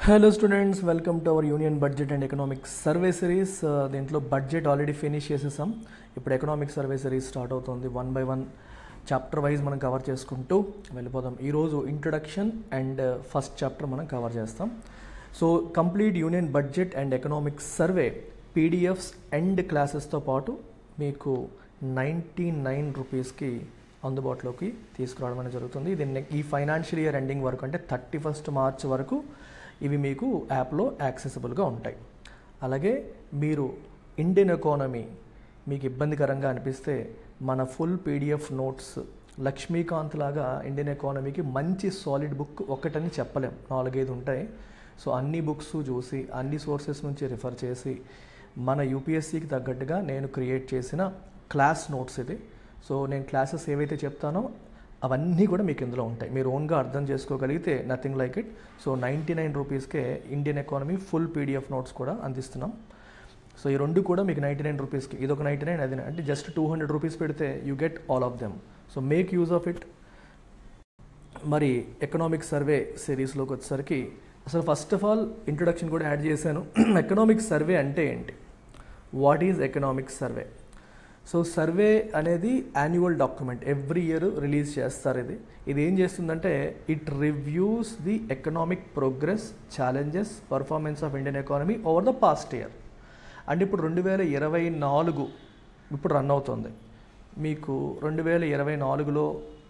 hello students welcome to our union budget and economic survey series దీంట్లో budget already finish చేసేసాం ఇప్పుడు economic survey series start అవుతుంది one by one chapter wise మనం cover చేసుకుంటూ వెళ్ళిపోదాం ఈరోజు ఇంట్రడక్షన్ అండ్ ఫస్ట్ చాప్టర్ మనం cover చేస్తాం so complete union budget and economic survey PDFs and క్లాసెస్తో పాటు మీకు నైంటీ నైన్ రూపీస్కి అందుబాటులోకి తీసుకురావడం అనేది జరుగుతుంది ఇది నె- ఈ ఫైనాన్షియల్ ఇయర్ ఎండింగ్ వరకు అంటే థర్టీ ఫస్ట్ మార్చ్ వరకు ఇవి మీకు యాప్లో యాక్సెసిబుల్గా ఉంటాయి అలాగే మీరు ఇండియన్ ఎకానమీ మీకు ఇబ్బందికరంగా అనిపిస్తే మన ఫుల్ పీడిఎఫ్ నోట్స్ లక్ష్మీకాంత్ లాగా ఇండియన్ ఎకానమీకి మంచి సాలిడ్ బుక్ ఒకటని చెప్పలేం నాలుగైదు ఉంటాయి సో అన్ని బుక్స్ చూసి అన్ని సోర్సెస్ నుంచి రిఫర్ చేసి మన యూపీఎస్సికి తగ్గట్టుగా నేను క్రియేట్ చేసిన క్లాస్ నోట్స్ ఇది సో నేను క్లాసెస్ ఏవైతే చెప్తానో అవన్నీ కూడా మీకు ఇందులో ఉంటాయి మీరు ఓన్గా అర్థం చేసుకోగలిగితే nothing like it so ninety nine రూపీస్కే Indian economy full PDF notes కూడా అందిస్తున్నాం సో ఈ రెండు కూడా మీకు నైంటీ నైన్ రూపీస్కి ఇది ఒక నైంటీ నైన్ అది అంటే జస్ట్ టూ హండ్రెడ్ రూపీస్ పెడితే you get all of them so make use of it మరి ఎకనామిక్ సర్వే సిరీస్లోకి వచ్చేసరికి అసలు ఫస్ట్ ఆఫ్ ఆల్ ఇంట్రొడక్షన్ కూడా యాడ్ చేశాను ఎకనామిక్ సర్వే అంటే ఏంటి what is economic survey so survey అనేది annual document every year release చేస్తారు ఇది ఇది ఏం చేస్తుందంటే it reviews the economic progress challenges performance of Indian economy over the past year అంటే ఇప్పుడు రెండు వేల ఇరవై నాలుగు ఇప్పుడు రన్ అవుతుంది మీకు రెండు వేల ఇరవై నాలుగులో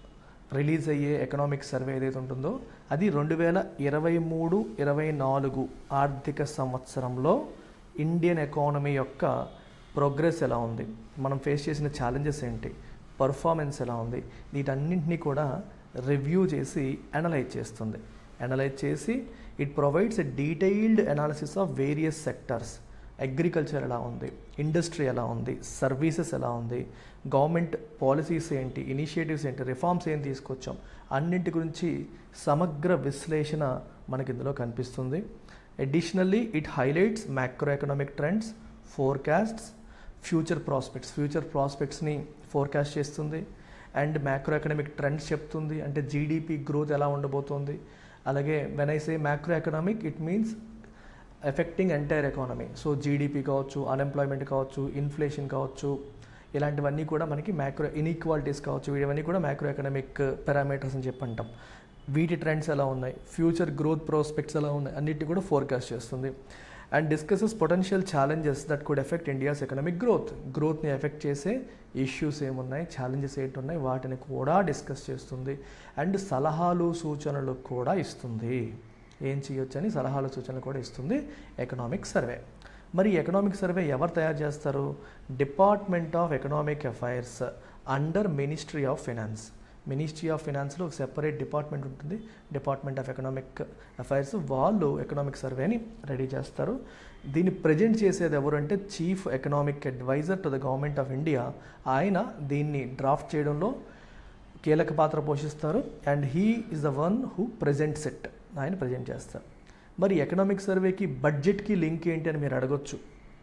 రిలీజ్ అయ్యే ఎకనామిక్ సర్వే ఏదైతే ఉంటుందో అది రెండు వేల ఇరవై మూడు ఇరవై నాలుగు ఆర్థిక సంవత్సరంలో ఇండియన్ ఎకానమీ యొక్క ప్రోగ్రెస్ ఎలా ఉంది మనం ఫేస్ చేసిన ఛాలెంజెస్ ఏంటి పర్ఫార్మెన్స్ ఎలా ఉంది వీటన్నింటినీ కూడా రివ్యూ చేసి అనలైజ్ చేస్తుంది అనలైజ్ చేసి it provides a detailed analysis of various sectors agriculture ఎలా ఉంది ఇండస్ట్రీ ఎలా ఉంది సర్వీసెస్ ఎలా ఉంది గవర్నమెంట్ పాలసీస్ ఏంటి ఇనిషియేటివ్స్ ఏంటి రిఫార్మ్స్ ఏం తీసుకొచ్చాం అన్నింటి గురించి సమగ్ర విశ్లేషణ మనకి ఇందులో కనిపిస్తుంది additionally it highlights macro economic trends forecasts future prospects future ప్రాస్పెక్ట్స్ని ఫోర్కాస్ట్ చేస్తుంది అండ్ మ్యాక్రో ఎకనామిక్ ట్రెండ్స్ చెప్తుంది అంటే జీడిపి గ్రోత్ ఎలా ఉండబోతోంది అలాగే when I say macro economic it means affecting entire economy so GDP కావచ్చు అన్ఎంప్లాయ్మెంట్ కావచ్చు ఇన్ఫ్లేషన్ కావచ్చు ఇలాంటివన్నీ కూడా మనకి మ్యాక్రో ఇన్ఈక్వాలిటీస్ కావచ్చు ఇవన్నీ కూడా మ్యాక్రో ఎకనామిక్ పారామీటర్స్ అని చెప్పి అంటాం వీటి ట్రెండ్స్ ఎలా ఉన్నాయి ఫ్యూచర్ గ్రోత్ ప్రాస్పెక్ట్స్ ఎలా ఉన్నాయి అన్నిటిని కూడా ఫోర్కాస్ట్ చేస్తుంది and discusses potential challenges that could affect India's economic growth గ్రోత్ని ఎఫెక్ట్ చేసే ఇష్యూస్ ఏమున్నాయి ఛాలెంజెస్ ఏంటి ఉన్నాయి వాటిని కూడా డిస్కస్ చేస్తుంది అండ్ సలహాలు సూచనలు కూడా ఇస్తుంది ఏం చేయొచ్చని సలహాలు సూచనలు కూడా ఇస్తుంది ఎకనామిక్ సర్వే మరి ఎకనామిక్ సర్వే ఎవరు తయారు చేస్తారు department of economic affairs under ministry of finance ministry of ఫినాన్స్లో ఒక సెపరేట్ డిపార్ట్మెంట్ ఉంటుంది డిపార్ట్మెంట్ ఆఫ్ ఎకనామిక్ అఫైర్స్ వాళ్ళు ఎకనామిక్ సర్వేని రెడీ చేస్తారు దీన్ని ప్రజెంట్ చేసేది ఎవరంటే chief economic adviser to the government of India ఆయన దీన్ని డ్రాఫ్ట్ చేయడంలో కీలక పాత్ర పోషిస్తారు and he is the one who presents it ఆయన ప్రజెంట్ చేస్తారు మరి ఎకనామిక్ సర్వేకి బడ్జెట్కి లింక్ ఏంటి అని మీరు అడగొచ్చు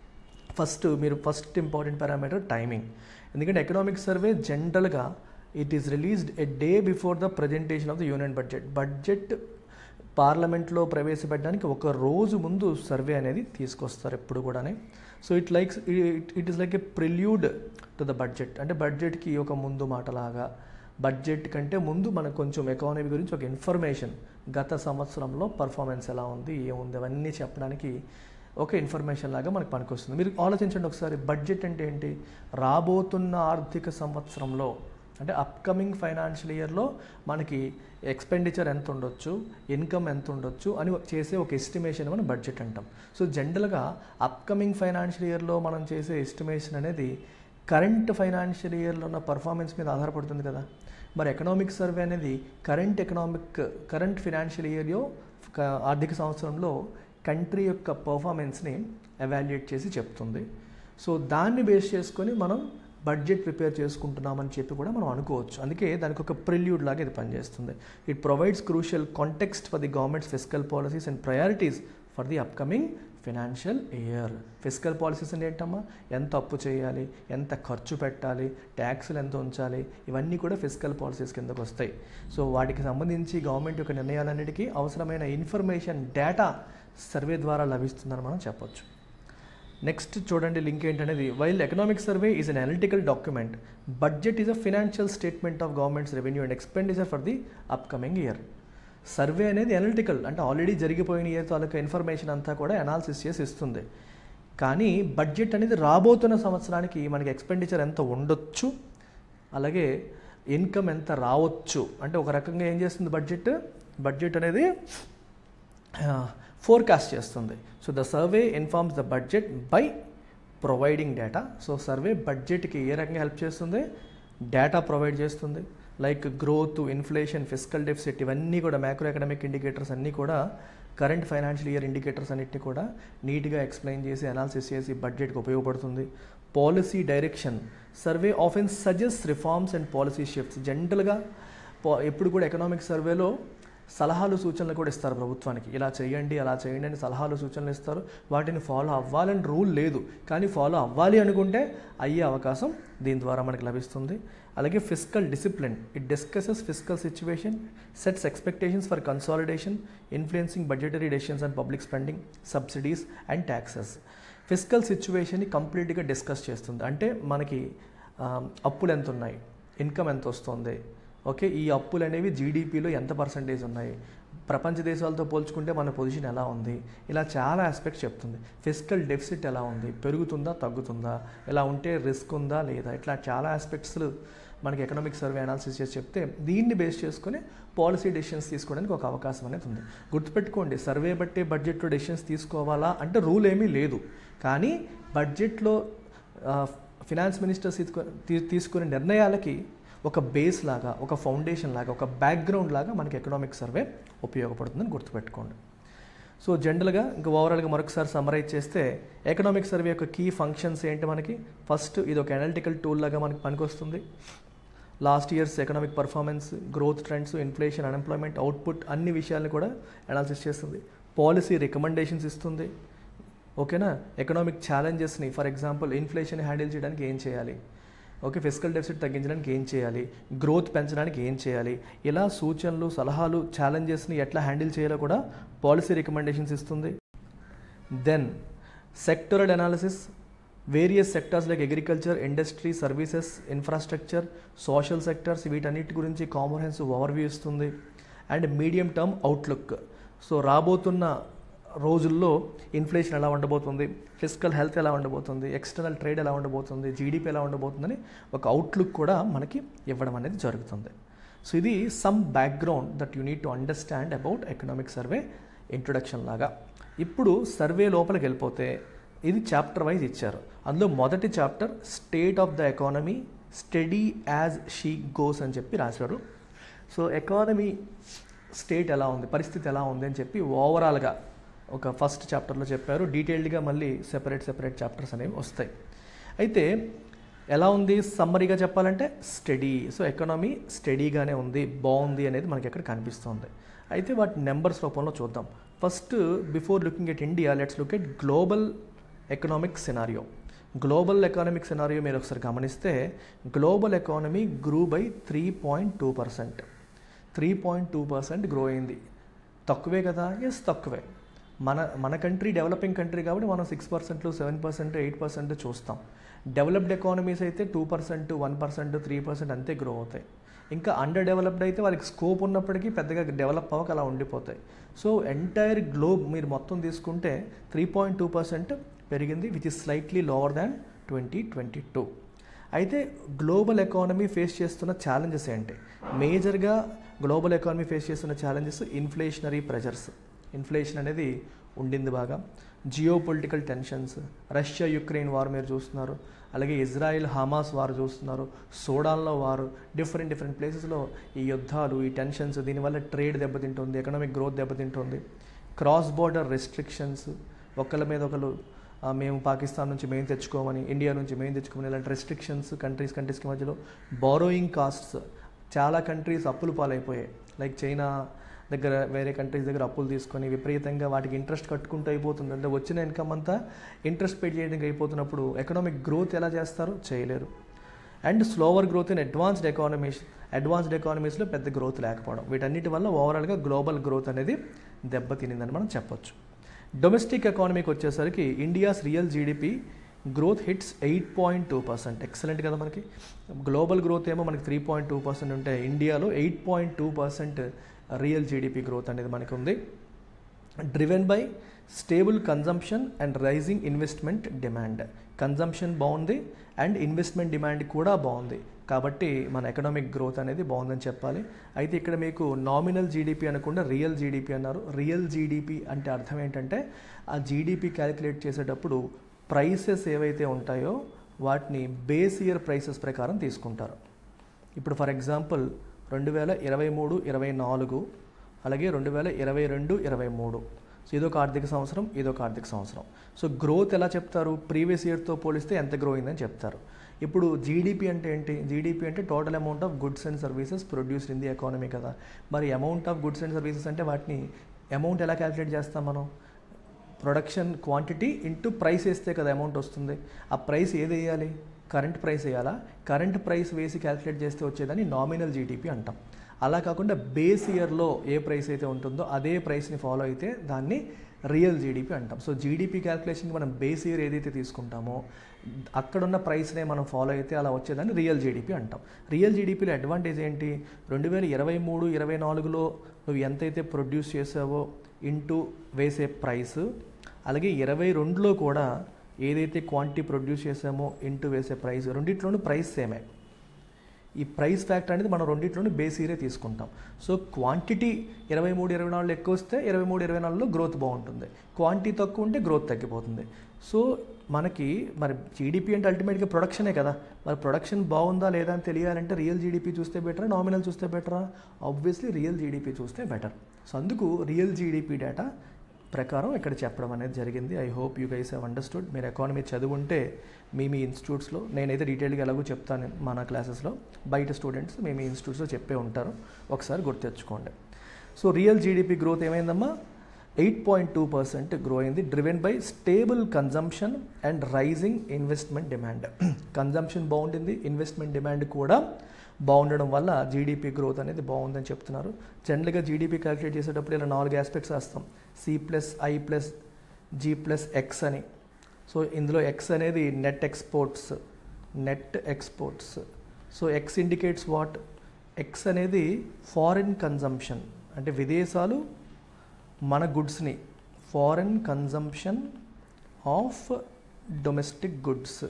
ఫస్ట్ మీరు ఫస్ట్ ఇంపార్టెంట్ పారామీటర్ టైమింగ్ ఎందుకంటే ఎకనామిక్ సర్వే జనరల్గా it is released a day before the presentation of the union budget budget పార్లమెంట్లో ప్రవేశపెట్టడానికి ఒక రోజు ముందు సర్వే అనేది తీసుకొస్తారు ఎప్పుడు కూడానే so it likes it is like a prelude to the budget అంటే బడ్జెట్కి ఒక ముందు మాటలాగా బడ్జెట్ కంటే ముందు మనకు కొంచెం ఎకానమీ గురించి ఒక ఇన్ఫర్మేషన్ గత సంవత్సరంలో పర్ఫార్మెన్స్ ఎలా ఉంది ఏముంది అవన్నీ చెప్పడానికి ఒక ఇన్ఫర్మేషన్ లాగా మనకు పనికొస్తుంది మీరు ఆలోచించండి ఒకసారి బడ్జెట్ అంటే ఏంటి రాబోతున్న ఆర్థిక సంవత్సరంలో అంటే అప్కమింగ్ ఫైనాన్షియల్ ఇయర్లో మనకి ఎక్స్పెండిచర్ ఎంత ఉండొచ్చు ఇన్కమ్ ఎంత ఉండొచ్చు అని చేసే ఒక ఎస్టిమేషన్ మనం బడ్జెట్ అంటాం సో జనరల్గా అప్కమింగ్ ఫైనాన్షియల్ ఇయర్లో మనం చేసే ఎస్టిమేషన్ అనేది కరెంట్ ఫైనాన్షియల్ ఇయర్లో ఉన్న పర్ఫార్మెన్స్ మీద ఆధారపడుతుంది కదా మరి ఎకనామిక్ సర్వే అనేది కరెంట్ ఎకనామిక్ కరెంట్ ఫినాన్షియల్ ఇయర్లో ఆర్థిక సంవత్సరంలో కంట్రీ యొక్క పర్ఫార్మెన్స్ని ఎవాల్యుయేట్ చేసి చెప్తుంది సో దాన్ని బేస్ చేసుకొని మనం బడ్జెట్ ప్రిపేర్ చేసుకుంటున్నామని చెప్పి కూడా మనం అనుకోవచ్చు అందుకే దానికి ఒక ప్రిల్యూడ్ లాగా ఇది పనిచేస్తుంది it provides crucial context for the government's physical policies and priorities for the upcoming financial year physical policies అంటే ఏంటమ్మా ఎంత అప్పు చేయాలి ఎంత ఖర్చు పెట్టాలి ట్యాక్సులు ఎంత ఉంచాలి ఇవన్నీ కూడా ఫిజికల్ పాలసీస్ కిందకు వస్తాయి సో వాటికి సంబంధించి గవర్నమెంట్ యొక్క నిర్ణయాలన్నిటికీ అవసరమైన ఇన్ఫర్మేషన్ డేటా సర్వే ద్వారా లభిస్తుందని మనం చెప్పొచ్చు నెక్స్ట్ చూడండి లింక్ ఏంటనేది while economic survey is an analytical document budget is a financial statement of government's revenue and expenditure for the upcoming year survey అనేది అనలిటికల్ అంటే ఆల్రెడీ జరిగిపోయిన ఇయర్ తాలూకా ఇన్ఫర్మేషన్ అంతా కూడా అనాలిసిస్ చేసి ఇస్తుంది కానీ బడ్జెట్ అనేది రాబోతున్న సంవత్సరానికి మనకి ఎక్స్పెండిచర్ ఎంత ఉండొచ్చు అలాగే ఇన్కమ్ ఎంత రావచ్చు అంటే ఒక రకంగా ఏం చేస్తుంది బడ్జెట్ బడ్జెట్ అనేది ఫోర్కాస్ట్ చేస్తుంది so the survey informs the budget by providing data so survey బడ్జెట్కి ఏ రకంగా హెల్ప్ చేస్తుంది డేటా ప్రొవైడ్ చేస్తుంది like growth inflation physical deficit ఇవన్నీ కూడా మ్యాక్రో ఎకనామిక్ ఇండికేటర్స్ అన్నీ కూడా కరెంట్ ఫైనాన్షియల్ ఇయర్ ఇండికేటర్స్ అన్నిటిని కూడా నీట్గా ఎక్స్ప్లెయిన్ చేసి అనాలిసిస్ చేసి బడ్జెట్కి ఉపయోగపడుతుంది policy direction survey often suggest reforms and policy shifts జనరల్గా ఎప్పుడు కూడా ఎకనామిక్ సర్వేలో సలహాలు సూచనలు కూడా ఇస్తారు ప్రభుత్వానికి ఇలా చేయండి అలా చేయండి అని సలహాలు సూచనలు ఇస్తారు వాటిని ఫాలో అవ్వాలని రూల్ లేదు కానీ ఫాలో అవ్వాలి అనుకుంటే అయ్యే అవకాశం దీని ద్వారా మనకి లభిస్తుంది అలాగే physical discipline it discusses physical situation sets expectations for consolidation influencing budgetary decisions and public spending subsidies and taxes physical సిచ్యువేషన్ని కంప్లీట్గా డిస్కస్ చేస్తుంది అంటే మనకి ఆ, అప్పులు ఎంత ఉన్నాయి ఇన్కమ్ ఎంత వస్తుంది ఓకే ఈ అప్పులు అనేవి జీడిపిలో ఎంత పర్సంటేజ్ ఉన్నాయి ప్రపంచ దేశాలతో పోల్చుకుంటే మన పొజిషన్ ఎలా ఉంది ఇలా చాలా ఆస్పెక్ట్స్ చెప్తుంది ఫిజికల్ డెఫిసిట్ ఎలా ఉంది పెరుగుతుందా తగ్గుతుందా ఇలా ఉంటే రిస్క్ ఉందా లేదా ఇట్లా చాలా ఆస్పెక్ట్స్ మనకి ఎకనామిక్ సర్వే అనాలిసిస్ చేసి చెప్తే దీన్ని బేస్ చేసుకొని పాలసీ డెసిషన్స్ తీసుకోవడానికి ఒక అవకాశం అనేది ఉంది గుర్తుపెట్టుకోండి సర్వే బట్టే బడ్జెట్లో డెసిషన్స్ తీసుకోవాలా అంటే రూల్ ఏమీ లేదు కానీ బడ్జెట్లో ఫినాన్స్ మినిస్టర్స్ తీసుకో తీ- తీసుకునే నిర్ణయాలకి ఒక బేస్ లాగా ఒక ఫౌండేషన్ లాగా ఒక బ్యాక్గ్రౌండ్ లాగా మనకి ఎకనామిక్ సర్వే ఉపయోగపడుతుందని గుర్తుపెట్టుకోండి సో జనరల్గా ఇంకా ఓవరాల్గా మరొకసారి సమరైజ్ చేస్తే ఎకనామిక్ సర్వే యొక్క కీ ఫంక్షన్స్ ఏంటి మనకి ఫస్ట్ ఇది ఒక అనలిటికల్ టూల్ లాగా మనకి పనికొస్తుంది last years economic performance growth trends inflation unemployment output అన్ని విషయాలను కూడా అనాలిసిస్ చేస్తుంది పాలసీ రికమెండేషన్స్ ఇస్తుంది ఓకేనా ఎకనామిక్ ఛాలెంజెస్ని ఫర్ ఎగ్జాంపుల్ ఇన్ఫ్లేషన్ హ్యాండిల్ చేయడానికి ఏం చేయాలి ఓకే ఫిజికల్ డెఫిసిట్ తగ్గించడానికి ఏం చేయాలి గ్రోత్ పెంచడానికి ఏం చేయాలి ఇలా సూచనలు సలహాలు ఛాలెంజెస్ని ఎట్లా హ్యాండిల్ చేయాలో కూడా పాలసీ రికమెండేషన్స్ ఇస్తుంది then sectoral analysis various sectors like agriculture industry services infrastructure social sectors వీటన్నిటి గురించి కాంప్రహెన్సివ్ ఓవర్వ్యూ ఇస్తుంది and medium term outlook so రాబోతున్న రోజుల్లో ఇన్ఫ్లేషన్ ఎలా ఉండబోతుంది ఫిజికల్ హెల్త్ ఎలా ఉండబోతుంది ఎక్స్టర్నల్ ట్రేడ్ ఎలా ఉండబోతుంది జీడిపి ఎలా ఉండబోతుందని ఒక అవుట్లుక్ కూడా మనకి ఇవ్వడం అనేది జరుగుతుంది సో ఇది some background that you need to understand about economic survey introduction లాగా ఇప్పుడు సర్వే లోపలికి వెళ్ళిపోతే ఇది చాప్టర్ వైజ్ ఇచ్చారు అందులో మొదటి chapter state of the economy study as she goes అని చెప్పి రాశారు సో ఎకానమీ స్టేట్ ఎలా ఉంది పరిస్థితి ఎలా ఉంది అని చెప్పి ఓవరాల్గా ఒక ఫస్ట్ చాప్టర్లో చెప్పారు డీటెయిల్డ్గా మళ్ళీ సెపరేట్ సెపరేట్ చాప్టర్స్ అనేవి వస్తాయి అయితే ఎలా ఉంది సమ్మరీగా చెప్పాలంటే స్టడీ సో ఎకనామీ స్టడీగానే ఉంది బాగుంది అనేది మనకి ఎక్కడ కనిపిస్తుంది అయితే వాటి నెంబర్స్ రూపంలో చూద్దాం first before looking at India let's look at global economic scenario global economic scenario మీరు ఒకసారి గమనిస్తే global economy grew by three point two percent three point two percent grow అయింది తక్కువే కదా ఎస్ తక్కువే మన మన కంట్రీ డెవలపింగ్ కంట్రీ కాబట్టి మనం six percent seven percent eight percent చూస్తాం డెవలప్డ్ ఎకానమీస్ అయితే two percent one percent three percent అంతే గ్రో అవుతాయి ఇంకా అండర్ డెవలప్డ్ అయితే వాళ్ళకి స్కోప్ ఉన్నప్పటికీ పెద్దగా డెవలప్ అవ్వక అలా ఉండిపోతాయి సో ఎంటైర్ గ్లోబ్ మీరు మొత్తం తీసుకుంటే త్రీ పాయింట్ టూ పర్సెంట్ పెరిగింది which is slightly lower than twenty twenty two అయితే గ్లోబల్ ఎకానమీ ఫేస్ చేస్తున్న ఛాలెంజెస్ ఏంటి మేజర్గా గ్లోబల్ ఎకానమీ ఫేస్ చేస్తున్న ఛాలెంజెస్ ఇన్ఫ్లేషనరీ ప్రెజర్స్ ఇన్ఫ్లేషన్ అనేది ఉండింది బాగా geopolitical tensions Russia Ukraine war మీరు చూస్తున్నారు అలాగే ఇజ్రాయెల్ హమాస్ వారు చూస్తున్నారు సోడాన్లో వారు డిఫరెంట్ డిఫరెంట్ ప్లేసెస్లో ఈ యుద్ధాలు ఈ టెన్షన్స్ దీనివల్ల ట్రేడ్ దెబ్బతింటుంది ఎకనామిక్ గ్రోత్ దెబ్బతింటుంది క్రాస్ బార్డర్ రెస్ట్రిక్షన్స్ ఒకళ్ళ మీద ఒకరు ఆ, మేము పాకిస్తాన్ నుంచి మేము తెచ్చుకోమని ఇండియా నుంచి మేము తెచ్చుకోమని ఇలాంటి రెస్ట్రిక్షన్స్ కంట్రీస్ కంట్రీస్కి మధ్యలో బారోయింగ్ కాస్ట్స్ చాలా కంట్రీస్ అప్పులు పాలైపోయాయి లైక్ చైనా దగ్గర వేరే కంట్రీస్ దగ్గర అప్పులు తీసుకొని విపరీతంగా వాటికి ఇంట్రెస్ట్ కట్టుకుంటూ అయిపోతుంది అంటే వచ్చిన ఇన్కమ్ అంతా ఇంట్రెస్ట్ పే చేయడానికి అయిపోతున్నప్పుడు ఎకనామిక్ గ్రోత్ ఎలా చేస్తారు చేయలేరు and slower growth in advanced economies advanced ఎకానమీస్లో పెద్ద గ్రోత్ లేకపోవడం వీటన్నిటి వల్ల ఓవరాల్గా గ్లోబల్ గ్రోత్ అనేది దెబ్బతినిందని మనం చెప్పొచ్చు డొమెస్టిక్ ఎకానమీకి వచ్చేసరికి India's real GDP growth hits eight point two percent excellent కదా మనకి గ్లోబల్ గ్రోత్ ఏమో మనకి త్రీ పాయింట్ టూ పర్సెంట్ ఉంటే ఇండియాలో eight point two percent real GDP growth అనేది మనకి ఉంది driven by stable consumption and rising investment demand consumption బాగుంది అండ్ ఇన్వెస్ట్మెంట్ డిమాండ్ కూడా బాగుంది కాబట్టి మన ఎకనామిక్ గ్రోత్ అనేది బాగుందని చెప్పాలి అయితే ఇక్కడ మీకు నామినల్ జీడిపి అనకుండా రియల్ జీడిపి అన్నారు రియల్ జీడిపి అంటే అర్థం ఏంటంటే ఆ జీడిపి క్యాలిక్యులేట్ చేసేటప్పుడు ప్రైసెస్ ఏవైతే ఉంటాయో వాటిని బేస్ ఇయర్ ప్రైసెస్ ప్రకారం తీసుకుంటారు ఇప్పుడు ఫర్ ఎగ్జాంపుల్ రెండు వేల ఇరవై మూడు ఇరవై నాలుగు అలాగే రెండు వేల ఇరవై రెండు ఇరవై మూడు సో ఇదొక ఆర్థిక సంవత్సరం ఇదొక ఆర్థిక సంవత్సరం సో గ్రోత్ ఎలా చెప్తారు ప్రీవియస్ ఇయర్తో పోలిస్తే ఎంత గ్రో అయిందని చెప్తారు ఇప్పుడు జీడిపి అంటే ఏంటి జీడిపి అంటే total amount of goods and services produced in the economy కదా మరి amount of goods and services అంటే వాటిని అమౌంట్ ఎలా క్యాలిక్యులేట్ చేస్తాం మనం ప్రొడక్షన్ క్వాంటిటీ ఇంటూ ప్రైస్ వేస్తే కదా అమౌంట్ వస్తుంది ఆ ప్రైస్ ఏది వేయాలి కరెంట్ ప్రైస్ వేయాలా కరెంట్ ప్రైస్ వేసి క్యాలిక్యులేట్ చేస్తే వచ్చేదాన్ని నామినల్ జీడిపి అంటాం అలా కాకుండా బేస్ ఇయర్లో ఏ ప్రైస్ అయితే ఉంటుందో అదే ప్రైస్ని ఫాలో అయితే దాన్ని రియల్ జీడిపి అంటాం సో జీడిపి క్యాలిక్యులేషన్కి మనం బేస్ ఇయర్ ఏదైతే తీసుకుంటామో అక్కడున్న ప్రైస్నే మనం ఫాలో అయితే అలా వచ్చేదాన్ని రియల్ జీడిపి అంటాం రియల్ జీడిపిలో అడ్వాంటేజ్ ఏంటి రెండు వేల ఇరవై మూడు ఇరవై నాలుగులో నువ్వు ఎంతైతే ప్రొడ్యూస్ చేసావో ఇంటూ వేసే ప్రైస్ అలాగే ఇరవై రెండులో కూడా ఏదైతే క్వాంటిటీ ప్రొడ్యూస్ చేసామో ఇంటూ వేసే ప్రైస్ రెండిట్లోనూ ప్రైస్ సేమే ఈ ప్రైస్ ఫ్యాక్టర్ అనేది మనం రెండిట్లోనూ బేస్ ఇయరే తీసుకుంటాం సో క్వాంటిటీ ఇరవై మూడు ఇరవై నాలుగులో ఎక్కువ వస్తే ఇరవై మూడు ఇరవై నాలుగులో గ్రోత్ బాగుంటుంది క్వాంటిటీ తక్కువ ఉంటే గ్రోత్ తగ్గిపోతుంది సో మనకి మరి జీడిపి అంటే అల్టిమేట్గా ప్రొడక్షనే కదా మరి ప్రొడక్షన్ బాగుందా లేదా అని తెలియాలంటే రియల్ జీడిపి చూస్తే బెటరా నామినల్ చూస్తే బెటరా ఆబ్వియస్లీ రియల్ జీడిపి చూస్తే బెటర్ సో అందుకు రియల్ జీడిపి డేటా ప్రకారం ఇక్కడ చెప్పడం అనేది జరిగింది I hope you guys have understood మీరు ఎకానమీ చదువుంటే మీ మీ ఇన్స్టిట్యూట్స్లో నేనైతే డీటెయిల్గా ఎలాగో చెప్తాను మన క్లాసెస్లో బయట స్టూడెంట్స్ మీ మీ ఇన్స్టిట్యూట్స్లో చెప్పే ఉంటారు ఒకసారి గుర్తెచ్చుకోండి సో రియల్ జీడిపి గ్రోత్ ఏమైందమ్మా eight point two percent grow అయింది driven by stable consumption and rising investment demand consumption బాగుండింది ఇన్వెస్ట్మెంట్ డిమాండ్ కూడా బాగుండడం వల్ల జీడిపి గ్రోత్ అనేది బాగుందని చెప్తున్నారు జనరల్గా జీడిపి క్యాలిక్యులేట్ చేసేటప్పుడు ఇలా నాలుగు ఆస్పెక్ట్స్ వేస్తాం C plus I plus G plus X అని సో ఇందులో ఎక్స్ అనేది net exports net exports so X indicates what X అనేది ఫారిన్ కన్జంప్షన్ అంటే విదేశాలు మన గుడ్స్ని foreign consumption of domestic goods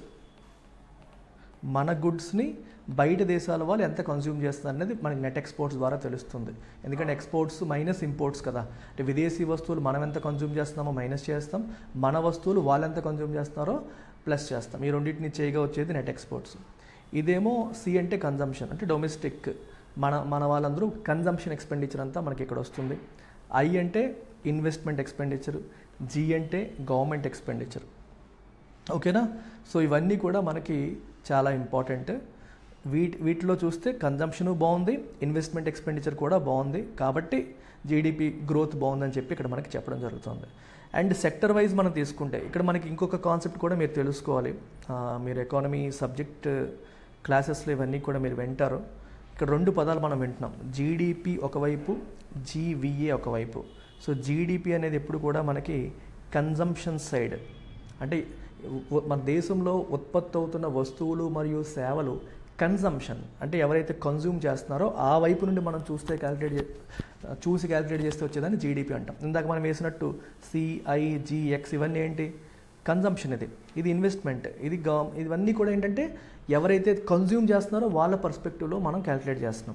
మన గుడ్స్ని బయట దేశాల వాళ్ళు ఎంత కన్జ్యూమ్ చేస్తున్నారు అనేది మనకి నెట్ ఎక్స్పోర్ట్స్ ద్వారా తెలుస్తుంది ఎందుకంటే ఎక్స్పోర్ట్స్ మైనస్ ఇంపోర్ట్స్ కదా అంటే విదేశీ వస్తువులు మనం ఎంత కన్జ్యూమ్ చేస్తున్నామో మైనస్ చేస్తాం మన వస్తువులు వాళ్ళు ఎంత కన్జ్యూమ్ చేస్తున్నారో ప్లస్ చేస్తాం ఈ రెండింటిని చేయగా వచ్చేది నెట్ ఎక్స్పోర్ట్స్ ఇదేమో సి అంటే కన్జంప్షన్ అంటే డొమెస్టిక్ మన మన వాళ్ళందరూ కన్జంప్షన్ ఎక్స్పెండిచర్ అంతా మనకి ఇక్కడ వస్తుంది ఐ అంటే ఇన్వెస్ట్మెంట్ ఎక్స్పెండిచర్ జీ అంటే గవర్నమెంట్ ఎక్స్పెండిచర్ ఓకేనా సో ఇవన్నీ కూడా మనకి చాలా ఇంపార్టెంట్ వీటి వీటిలో చూస్తే కన్జంప్షను బాగుంది ఇన్వెస్ట్మెంట్ ఎక్స్పెండిచర్ కూడా బాగుంది కాబట్టి జీడిపి గ్రోత్ బాగుందని చెప్పి ఇక్కడ మనకి చెప్పడం జరుగుతుంది అండ్ సెక్టర్ వైజ్ మనం తీసుకుంటే ఇక్కడ మనకి ఇంకొక కాన్సెప్ట్ కూడా మీరు తెలుసుకోవాలి ఆ, మీరు ఎకానమీ సబ్జెక్ట్ క్లాసెస్లో ఇవన్నీ కూడా మీరు వింటారు ఇక్కడ రెండు పదాలు మనం వింటున్నాం జీడిపి ఒకవైపు జీవిఏ ఒకవైపు సో జీడిపి అనేది ఎప్పుడు కూడా మనకి కన్జంప్షన్ సైడ్ అంటే ఉ- మన దేశంలో ఉత్పత్తి అవుతున్న వస్తువులు మరియు సేవలు కన్జంప్షన్ అంటే ఎవరైతే కన్జ్యూమ్ చేస్తున్నారో ఆ వైపు నుండి మనం చూస్తే క్యాలిక్యులేట్ చూసి క్యాలిక్యులేట్ చేస్తే వచ్చేదాన్ని జీడిపి అంటాం ఇందాక మనం వేసినట్టు సిఐజిఎక్స్ ఇవన్నీ ఏంటి కన్జంప్షన్ ఇది ఇది ఇన్వెస్ట్మెంట్ ఇది గా ఇవన్నీ కూడా ఏంటంటే ఎవరైతే కన్జ్యూమ్ చేస్తున్నారో వాళ్ళ పర్స్పెక్టివ్లో మనం క్యాలిక్యులేట్ చేస్తున్నాం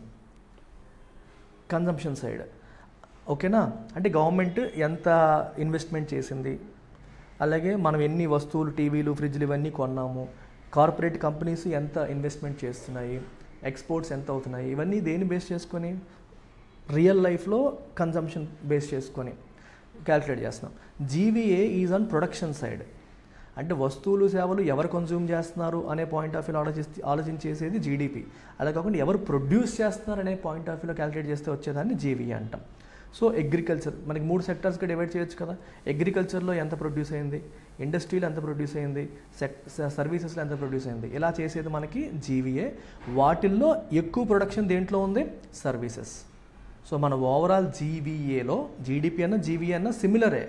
కన్జంప్షన్ సైడ్ ఓకేనా అంటే గవర్నమెంట్ ఎంత ఇన్వెస్ట్మెంట్ చేసింది అలాగే మనం ఎన్ని వస్తువులు టీవీలు ఫ్రిడ్జ్లు ఇవన్నీ కొన్నాము కార్పొరేట్ కంపెనీస్ ఎంత ఇన్వెస్ట్మెంట్ చేస్తున్నాయి ఎక్స్పోర్ట్స్ ఎంత అవుతున్నాయి ఇవన్నీ దేని బేస్ చేసుకొని రియల్ లైఫ్లో కన్జంప్షన్ బేస్ చేసుకొని క్యాలిక్యులేట్ చేస్తున్నాం GVA is on production side అంటే వస్తువులు సేవలు ఎవరు కన్జ్యూమ్ చేస్తున్నారు అనే పాయింట్ ఆఫ్ వ్యూలో ఆలోచిస్తే ఆలోచించేసేది జీడిపి అలా కాకుండా ఎవరు ప్రొడ్యూస్ చేస్తున్నారు అనే పాయింట్ ఆఫ్ వ్యూలో క్యాలిక్యులేట్ చేస్తే వచ్చేదాన్ని జీవీఏ అంటాం సో అగ్రికల్చర్ మనకి మూడు సెక్టర్స్గా డివైడ్ చేయొచ్చు కదా అగ్రికల్చర్లో ఎంత ప్రొడ్యూస్ అయింది ఇండస్ట్రీలో ఎంత ప్రొడ్యూస్ అయింది సెక్ సర్వీసెస్లో ఎంత ప్రొడ్యూస్ అయింది ఇలా చేసేది మనకి జీవీఏ వాటిల్లో ఎక్కువ ప్రొడక్షన్ దేంట్లో ఉంది సర్వీసెస్ సో మన ఓవరాల్ జీవీఏలో జీడిపి అన్న జీవీఏ అన్న సిమిలరే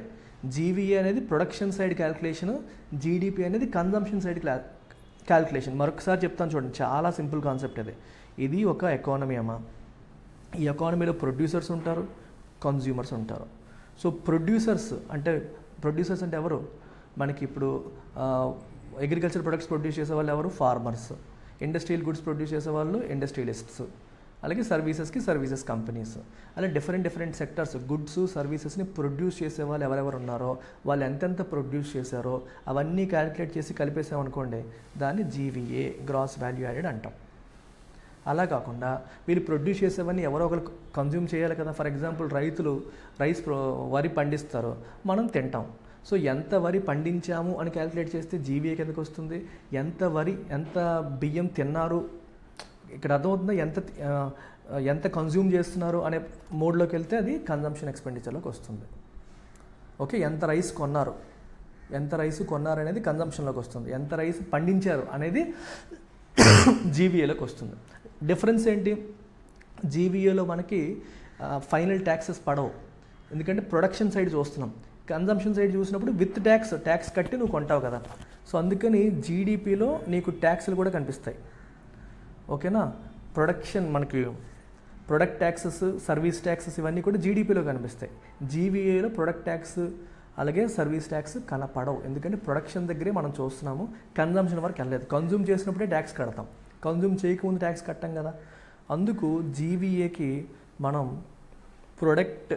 జీవీఏ అనేది ప్రొడక్షన్ సైడ్ క్యాల్కులేషన్ జీడిపి అనేది కన్జంప్షన్ సైడ్ క్లా క్యాల్కులేషన్ మరొకసారి చెప్తాను చూడండి చాలా సింపుల్ కాన్సెప్ట్ ఇది ఇది ఒక ఎకానమీ అమ్మా ఈ ఎకానమీలో ప్రొడ్యూసర్స్ ఉంటారు కన్జ్యూమర్స్ ఉంటారు సో ప్రొడ్యూసర్స్ అంటే ప్రొడ్యూసర్స్ అంటే ఎవరు మనకి ఇప్పుడు అగ్రికల్చర్ ప్రొడక్ట్స్ ప్రొడ్యూస్ చేసే వాళ్ళు ఎవరు ఫార్మర్స్ ఇండస్ట్రియల్ గుడ్స్ ప్రొడ్యూస్ చేసే వాళ్ళు ఇండస్ట్రియలిస్ట్స్ అలాగే సర్వీసెస్కి సర్వీసెస్ కంపెనీస్ అలా డిఫరెంట్ డిఫరెంట్ సెక్టర్స్ గుడ్స్ సర్వీసెస్ని ప్రొడ్యూస్ చేసే వాళ్ళు ఎవరెవరు ఉన్నారో వాళ్ళు ఎంతెంత ప్రొడ్యూస్ చేశారో అవన్నీ క్యాలిక్యులేట్ చేసి కలిపేసామనుకోండి దాన్ని జీవీఏ గ్రాస్ వాల్యూ యాడెడ్ అంటాం అలా కాకుండా వీళ్ళు ప్రొడ్యూస్ చేసేవన్నీ ఎవరో ఒకరు కన్జ్యూమ్ చేయాలి కదా ఫర్ ఎగ్జాంపుల్ రైతులు రైస్ ప్రో వరి పండిస్తారు మనం తింటాం సో ఎంత వరి పండించాము అని క్యాలిక్యులేట్ చేస్తే జీవీఏ కిందకు వస్తుంది ఎంత వరి ఎంత బియ్యం తిన్నారు ఇక్కడ అర్థమవుతుందా ఎంత ఆ, ఎంత కన్జ్యూమ్ చేస్తున్నారు అనే మోడ్లోకి వెళ్తే అది కన్జంప్షన్ ఎక్స్పెండిచర్లోకి వస్తుంది ఓకే ఎంత రైస్ కొన్నారు ఎంత రైస్ కొన్నారు అనేది కన్జంప్షన్లోకి వస్తుంది ఎంత రైస్ పండించారు అనేది జీవీఏలోకి వస్తుంది డిఫరెన్స్ ఏంటి జీవీఏలో మనకి ఫైనల్ ట్యాక్సెస్ పడవు ఎందుకంటే ప్రొడక్షన్ సైడ్ చూస్తున్నాం కన్జంప్షన్ సైడ్ చూసినప్పుడు విత్ ట్యాక్స్ ట్యాక్స్ కట్టి నువ్వు కొంటావు కదా సో అందుకని జీడిపిలో నీకు ట్యాక్స్లు కూడా కనిపిస్తాయి ఓకేనా ప్రొడక్షన్ మనకి ప్రొడక్ట్ ట్యాక్సెస్ సర్వీస్ ట్యాక్సెస్ ఇవన్నీ కూడా జీడిపిలో కనిపిస్తాయి జీవీఏలో ప్రొడక్ట్ ట్యాక్స్ అలాగే సర్వీస్ ట్యాక్స్ కనపడవు ఎందుకంటే ప్రొడక్షన్ దగ్గరే మనం చూస్తున్నాము కన్జంప్షన్ వరకు వెళ్ళలేదు కన్జ్యూమ్ చేసినప్పుడే ట్యాక్స్ కడతాం కన్జ్యూమ్ చేయకముందు ట్యాక్స్ కట్టాం కదా అందుకు జీవీఏకి మనం ప్రొడక్ట్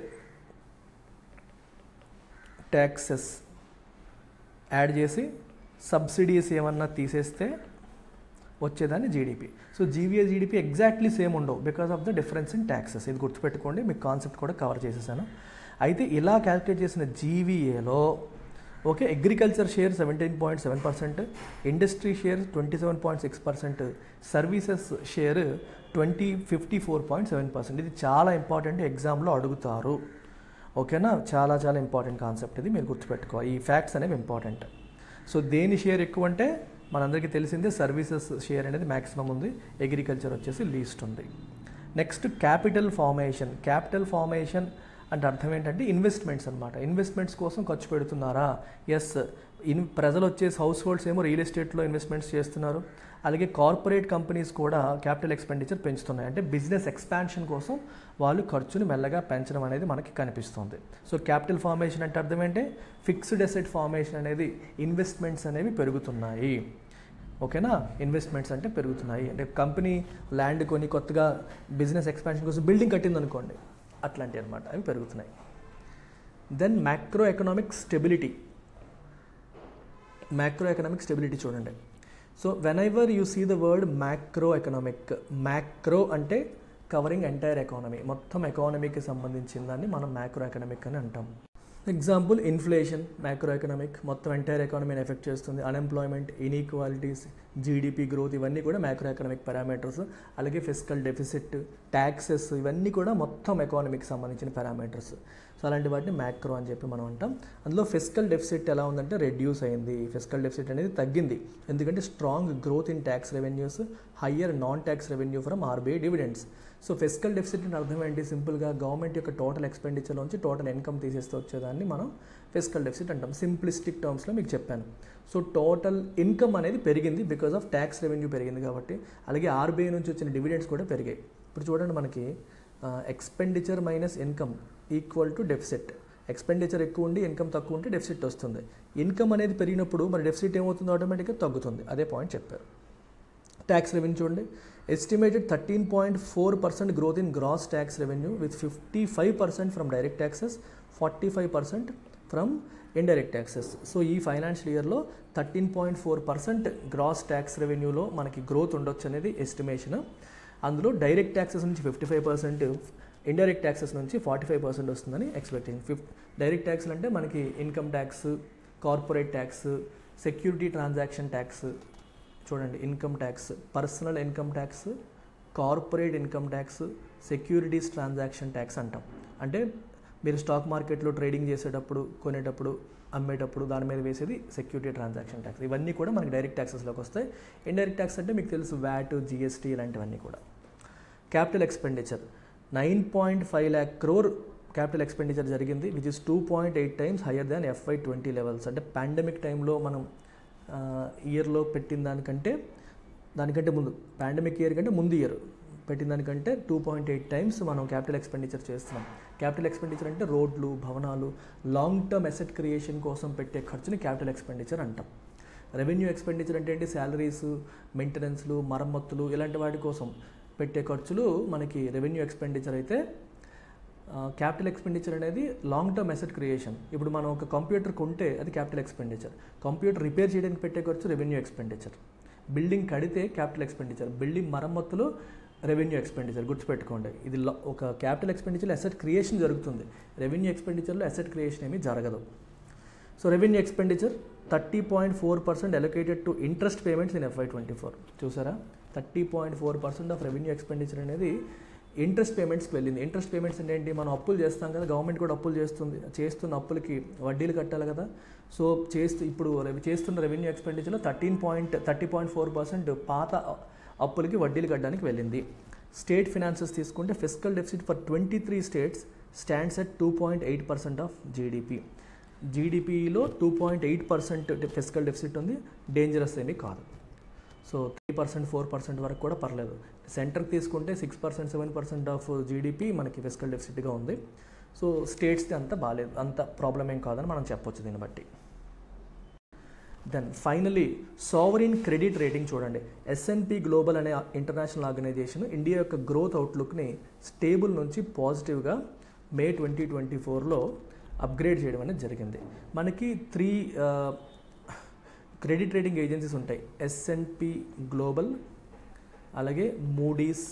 ట్యాక్సెస్ యాడ్ చేసి సబ్సిడీస్ ఏమన్నా తీసేస్తే వచ్చేదాన్ని GDP so GVA GDP exactly same ఉండవు because of the difference in taxes ఇది గుర్తుపెట్టుకోండి మీకు కాన్సెప్ట్ కూడా కవర్ చేసేసాను అయితే ఇలా క్యాల్కులేట్ చేసిన జీవీఏలో okay agriculture share seventeen point seven percent industry share twenty seven point six percent services share twenty fifty four point seven percent ఇది చాలా ఇంపార్టెంట్ ఎగ్జామ్లో అడుగుతారు ఓకేనా చాలా చాలా ఇంపార్టెంట్ కాన్సెప్ట్ ఇది మీరు గుర్తుపెట్టుకోవాలి ఈ ఫ్యాక్ట్స్ అనేవి ఇంపార్టెంట్ సో దేని షేర్ ఎక్కువ అంటే మనందరికీ తెలిసిందే సర్వీసెస్ షేర్ అనేది మ్యాక్సిమం ఉంది అగ్రికల్చర్ వచ్చేసి లీస్ట్ ఉంది next capital formation capital formation అంటే అర్థం ఏంటంటే ఇన్వెస్ట్మెంట్స్ అనమాట ఇన్వెస్ట్మెంట్స్ కోసం ఖర్చు పెడుతున్నారా ఎస్ ఇన్ ప్రజలు వచ్చేసి హౌస్ హోల్డ్స్ ఏమో రియల్ ఎస్టేట్లో ఇన్వెస్ట్మెంట్స్ చేస్తున్నారు అలాగే కార్పొరేట్ కంపెనీస్ కూడా క్యాపిటల్ ఎక్స్పెండిచర్ పెంచుతున్నాయి అంటే బిజినెస్ ఎక్స్పాన్షన్ కోసం వాళ్ళు ఖర్చుని మెల్లగా పెంచడం అనేది మనకి కనిపిస్తుంది సో క్యాపిటల్ ఫార్మేషన్ అంటే అర్థం ఏంటి ఫిక్స్డ్ అసెట్ ఫార్మేషన్ అనేది ఇన్వెస్ట్మెంట్స్ అనేవి పెరుగుతున్నాయి ఓకేనా ఇన్వెస్ట్మెంట్స్ అంటే పెరుగుతున్నాయి అంటే కంపెనీ ల్యాండ్ కొని కొత్తగా బిజినెస్ ఎక్స్పాన్షన్ కోసం బిల్డింగ్ కట్టింది అనుకోండి అట్లాంటివి అనమాట అవి పెరుగుతున్నాయి then macro economic stability macro economic stability చూడండి so whenever you see the word macro economic macro అంటే కవరింగ్ ఎంటైర్ ఎకానమీ మొత్తం ఎకానమీకి సంబంధించిన దాన్ని మనం మ్యాక్రో ఎకనామిక్ అని అంటాం ఎగ్జాంపుల్ ఇన్ఫ్లేషన్ మ్యాక్రో ఎకనామిక్ మొత్తం ఎంటైర్ ఎకానమీని ఎఫెక్ట్ చేస్తుంది అన్ఎంప్లాయ్మెంట్ ఇన్ఈక్వాలిటీస్ జీడిపి గ్రోత్ ఇవన్నీ కూడా మ్యాక్రో ఎకనామిక్ పారామీటర్స్ అలాగే ఫిజికల్ డెఫిసిట్ ట్యాక్సెస్ ఇవన్నీ కూడా మొత్తం ఎకానమీకి సంబంధించిన పారామీటర్స్ సో అలాంటి వాటిని మ్యాక్రో అని చెప్పి మనం అంటాం అందులో ఫిజికల్ డెఫిసిట్ ఎలా ఉందంటే రెడ్యూస్ అయింది ఫిజికల్ డెఫిసిట్ అనేది తగ్గింది ఎందుకంటే strong growth in tax revenues higher non tax revenue from RBI dividends so physical deficit అంటే అర్థం ఏంటి సింపుల్గా గవర్నమెంట్ యొక్క టోటల్ ఎక్స్పెండిచర్లోంచి టోటల్ ఇన్కమ్ తీసేస్తే వచ్చేదాన్ని మనం ఫిజికల్ డెఫిసిట్ అంటాం సింప్లిస్టిక్ టర్మ్స్లో మీకు చెప్పాను సో టోటల్ ఇన్కమ్ అనేది పెరిగింది బికాస్ ఆఫ్ ట్యాక్స్ రెవెన్యూ పెరిగింది కాబట్టి అలాగే ఆర్బీఐ నుంచి వచ్చిన డివిడెండ్స్ కూడా పెరిగాయి ఇప్పుడు చూడండి మనకి expenditure minus income equal to deficit expenditure ఎక్కువ ఉండి ఇన్కమ్ తక్కువ ఉంటే డెఫిసిట్ వస్తుంది ఇన్కమ్ అనేది పెరిగినప్పుడు మరి డెఫిసిట్ ఏమవుతుందో ఆటోమేటిక్గా తగ్గుతుంది అదే పాయింట్ చెప్పారు ట్యాక్స్ రెవెన్యూ చూడండి estimated thirteen point four percent growth in gross tax revenue with fifty five percent from direct taxes forty five percent from indirect taxes so ఈ ఫైనాన్షియల్ ఇయర్లో thirteen point four percent gross tax రెవెన్యూలో మనకి growth ఉండొచ్చు అనేది estimation అందులో direct taxes నుంచి fifty five percent indirect taxes నుంచి forty five percent వస్తుందని ఎక్స్పెక్టింగ్ ఫిఫ్త్ డైరెక్ట్ ట్యాక్స్లు అంటే మనకి income tax corporate tax security transaction tax చూడండి income tax personal income tax corporate income tax securities transaction tax అంటాం అంటే మీరు స్టాక్ మార్కెట్లో ట్రేడింగ్ చేసేటప్పుడు కొనేటప్పుడు అమ్మేటప్పుడు దాని మీద వేసేది సెక్యూరిటీ ట్రాన్సాక్షన్ ట్యాక్స్ ఇవన్నీ కూడా మనకి డైరెక్ట్ ట్యాక్సెస్లోకి వస్తాయి ఇండైరెక్ట్ ట్యాక్స్ అంటే మీకు తెలుసు వ్యాట్ జిఎస్టీ ఇలాంటివన్నీ కూడా capital expenditure nine point five lakh crore capital expenditure జరిగింది which is two point eight times higher than FY twenty levels అంటే పాండమిక్ టైంలో మనం ఇయర్లో పెట్టిన దానికంటే దానికంటే ముందు పాండమిక్ ఇయర్ కంటే ముందు ఇయర్ పెట్టిన దానికంటే టూ పాయింట్ ఎయిట్ టైమ్స్ మనం క్యాపిటల్ ఎక్స్పెండిచర్ చేస్తున్నాం క్యాపిటల్ ఎక్స్పెండిచర్ అంటే రోడ్లు భవనాలు లాంగ్ టర్మ్ అసెట్ క్రియేషన్ కోసం పెట్టే ఖర్చుని క్యాపిటల్ ఎక్స్పెండిచర్ అంటాం రెవెన్యూ ఎక్స్పెండిచర్ అంటే ఏంటి శాలరీస్ మెయింటెనెన్స్లు మరమ్మతులు ఇలాంటి వాటి కోసం పెట్టే ఖర్చులు మనకి రెవెన్యూ ఎక్స్పెండిచర్ అయితే క్యాపిటల్ ఎక్స్పెండిచర్ అనేది లాంగ్ టర్మ్ అసెట్ క్రియేషన్ ఇప్పుడు మనం ఒక కంప్యూటర్ కొంటే అది క్యాపిటల్ ఎక్స్పెండిచర్ కంప్యూటర్ రిపేర్ చేయడానికి పెట్టే ఖర్చు రెవెన్యూ ఎక్స్పెండిచర్ బిల్డింగ్ కడితే క్యాపిటల్ ఎక్స్పెండిచర్ బిల్డింగ్ మరమ్మతులు రెవెన్యూ ఎక్స్పెండిచర్ గుర్తుపెట్టుకోండి ఇది ల- ఒక క్యాపిటల్ ఎక్స్పెండిచర్లో అసెట్ క్రియేషన్ జరుగుతుంది రెవెన్యూ ఎక్స్పెండిచర్లో అసెట్ క్రియేషన్ ఏమీ జరగదు so revenue expenditure thirty point four percent allocated to interest payments in FY twenty four చూసారా thirty point four percent of revenue expenditure అనేది ఇంట్రెస్ట్ పేమెంట్స్కి వెళ్ళింది ఇంట్రెస్ట్ పేమెంట్స్ అంటే ఏంటి మనం అప్పులు చేస్తాం కదా గవర్నమెంట్ కూడా అప్పులు చేస్తుంది చేస్తున్న అప్పులకి వడ్డీలు కట్టాలి కదా సో చేస్తూ ఇప్పుడు రెవ- చేస్తున్న రెవెన్యూ ఎక్స్పెండిచర్లో thirteen point thirty point four percent పాత అప్పులకి వడ్డీలు కట్టడానికి వెళ్ళింది స్టేట్ ఫినాన్సెస్ తీసుకుంటే physical deficit for twenty three states stands at two point eight percent of GDP జీడిపిలో two point eight percent physical deficit ఉంది డేంజరస్ ఏమీ కాదు so three percent four percent వరకు కూడా పర్లేదు సెంటర్కి తీసుకుంటే six percent seven percent of GDP మనకి ఫిజికల్ డెఫిసిట్గా ఉంది సో స్టేట్స్ది అంత బాగాలేదు అంత ప్రాబ్లం ఏం కాదని మనం చెప్పొచ్చు దీన్ని బట్టి then finally sovereign credit rating చూడండి ఎస్ఎన్పి గ్లోబల్ అనే ఇంటర్నేషనల్ ఆర్గనైజేషన్ ఇండియా యొక్క గ్రోత్ అవుట్లుక్ని స్టేబుల్ నుంచి పాజిటివ్గా మే ట్వంటీ ట్వంటీ ఫోర్లో అప్గ్రేడ్ చేయడం అనేది జరిగింది మనకి త్రీ క్రెడిట్ రేటింగ్ ఏజెన్సీస్ ఉంటాయి ఎస్ఎన్పి గ్లోబల్ అలాగే మూడీస్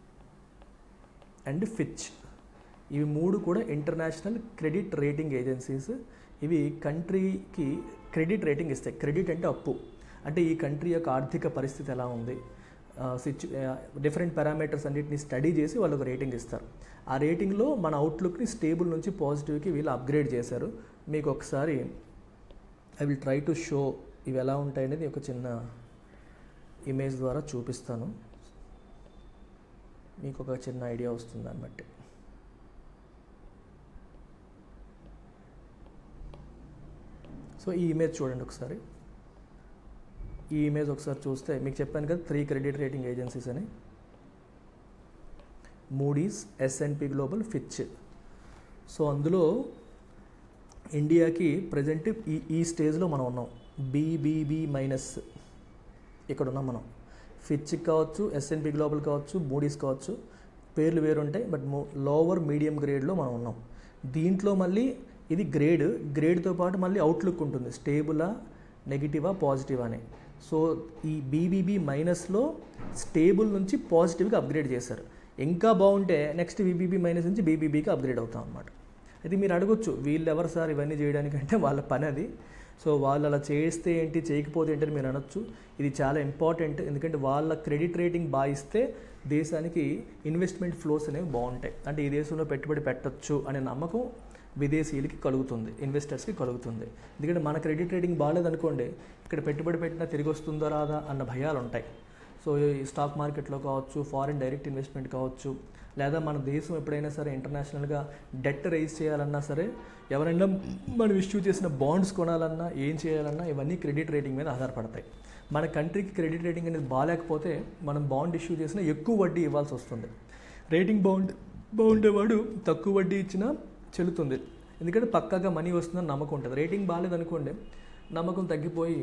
అండ్ ఫిచ్ ఇవి మూడు కూడా ఇంటర్నేషనల్ క్రెడిట్ రేటింగ్ ఏజెన్సీస్ ఇవి కంట్రీకి క్రెడిట్ రేటింగ్ ఇస్తాయి క్రెడిట్ అంటే అప్పు అంటే ఈ కంట్రీ యొక్క ఆర్థిక పరిస్థితి ఎలా ఉంది సిచ్యు డిఫరెంట్ పారామీటర్స్ అన్నిటిని స్టడీ చేసి వాళ్ళకు రేటింగ్ ఇస్తారు ఆ రేటింగ్లో మన అవుట్లుక్ని స్టేబుల్ నుంచి పాజిటివ్కి వీళ్ళు అప్గ్రేడ్ చేశారు మీకు ఒకసారి I will try to show ఇవి ఎలా ఉంటాయి అనేది ఒక చిన్న ఇమేజ్ ద్వారా చూపిస్తాను మీకు ఒక చిన్న ఐడియా వస్తుంది దాన్ని బట్టి సో ఈ ఇమేజ్ చూడండి ఒకసారి ఈ ఇమేజ్ ఒకసారి చూస్తే మీకు చెప్పాను కదా త్రీ క్రెడిట్ రేటింగ్ ఏజెన్సీస్ అని Moody's S and P global Fitch so అందులో ఇండియాకి ప్రజెంట్ ఈ ఈ స్టేజ్లో మనం ఉన్నాం బీబీబీ మైనస్ ఇక్కడ ఉన్నాం మనం ఫిచ్ కావచ్చు ఎస్ఎన్పి గ్లోబల్ కావచ్చు మూడీస్ కావచ్చు పేర్లు వేరుంటాయి బట్ లోవర్ మీడియం గ్రేడ్లో మనం ఉన్నాం దీంట్లో మళ్ళీ ఇది గ్రేడ్ గ్రేడ్తో పాటు మళ్ళీ అవుట్లుక్ ఉంటుంది స్టేబులా నెగిటివా పాజిటివా అని సో ఈ బీబీబీ మైనస్లో స్టేబుల్ నుంచి పాజిటివ్గా అప్గ్రేడ్ చేశారు ఇంకా బాగుంటే నెక్స్ట్ బీబీబీ మైనస్ నుంచి బీబీబీకి అప్గ్రేడ్ అవుతాం అనమాట అయితే మీరు అడగొచ్చు వీళ్ళు ఎవరు సార్ ఇవన్నీ చేయడానికంటే వాళ్ళ పని అది సో వాళ్ళు అలా చేస్తే ఏంటి చేయకపోతే ఏంటి అని మీరు అనొచ్చు ఇది చాలా ఇంపార్టెంట్ ఎందుకంటే వాళ్ళ క్రెడిట్ రేటింగ్ బాగా ఇస్తే దేశానికి ఇన్వెస్ట్మెంట్ ఫ్లోస్ అనేవి బాగుంటాయి అంటే ఈ దేశంలో పెట్టుబడి పెట్టొచ్చు అనే నమ్మకం విదేశీయులకి కలుగుతుంది ఇన్వెస్టర్స్కి కలుగుతుంది ఎందుకంటే మన క్రెడిట్ రేటింగ్ బాగాలేదనుకోండి ఇక్కడ పెట్టుబడి పెట్టినా తిరిగి వస్తుందా రాదా అన్న భయాలు ఉంటాయి సో ఈ స్టాక్ మార్కెట్లో కావచ్చు ఫారిన్ డైరెక్ట్ ఇన్వెస్ట్మెంట్ కావచ్చు లేదా మన దేశం ఎప్పుడైనా సరే ఇంటర్నేషనల్గా డెట్ రైజ్ చేయాలన్నా సరే ఎవరైనా మనం ఇష్యూ చేసిన బాండ్స్ కొనాలన్నా ఏం చేయాలన్నా ఇవన్నీ క్రెడిట్ రేటింగ్ మీద ఆధారపడతాయి మన కంట్రీకి క్రెడిట్ రేటింగ్ అనేది బాగాలేకపోతే మనం బాండ్ ఇష్యూ చేసినా ఎక్కువ వడ్డీ ఇవ్వాల్సి వస్తుంది రేటింగ్ బాండ్ బాగుండేవాడు తక్కువ వడ్డీ ఇచ్చినా చెల్లుతుంది ఎందుకంటే పక్కాగా మనీ వస్తుందని నమ్మకం ఉంటుంది రేటింగ్ బాగాలేదనుకోండి నమ్మకం తగ్గిపోయి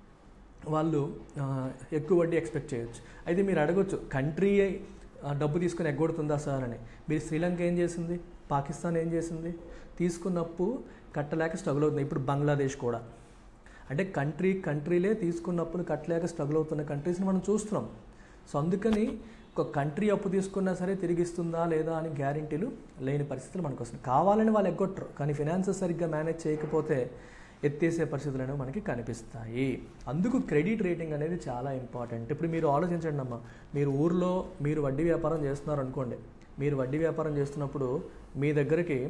వాళ్ళు ఆ, ఎక్కువ వడ్డీ ఎక్స్పెక్ట్ చేయొచ్చు అయితే మీరు అడగొచ్చు కంట్రీ ఆ, డబ్బు తీసుకుని ఎగ్గొడుతుందా సార్ అని మీరు శ్రీలంక ఏం చేసింది పాకిస్తాన్ ఏం చేసింది తీసుకున్న అప్పు కట్టలేక స్ట్రగుల్ అవుతుంది ఇప్పుడు బంగ్లాదేశ్ కూడా అంటే కంట్రీ కంట్రీలే తీసుకున్న అప్పులు కట్టలేక స్ట్రగుల్ అవుతున్న కంట్రీస్ని మనం చూస్తున్నాం సో అందుకని ఒక కంట్రీ అప్పు తీసుకున్నా సరే తిరిగిస్తుందా లేదా అని గ్యారంటీలు లేని పరిస్థితులు మనకు వస్తున్నాయి కావాలని వాళ్ళు ఎగ్గొట్టరు కానీ ఫినాన్సెస్ సరిగ్గా మేనేజ్ చేయకపోతే ఎత్తేసే పరిస్థితులు అనేవి మనకి కనిపిస్తాయి అందుకు క్రెడిట్ రేటింగ్ అనేది చాలా ఇంపార్టెంట్ ఇప్పుడు మీరు ఆలోచించండి అమ్మా మీరు ఊర్లో మీరు వడ్డీ వ్యాపారం చేస్తున్నారు అనుకోండి మీరు వడ్డీ వ్యాపారం చేస్తున్నప్పుడు మీ దగ్గరికి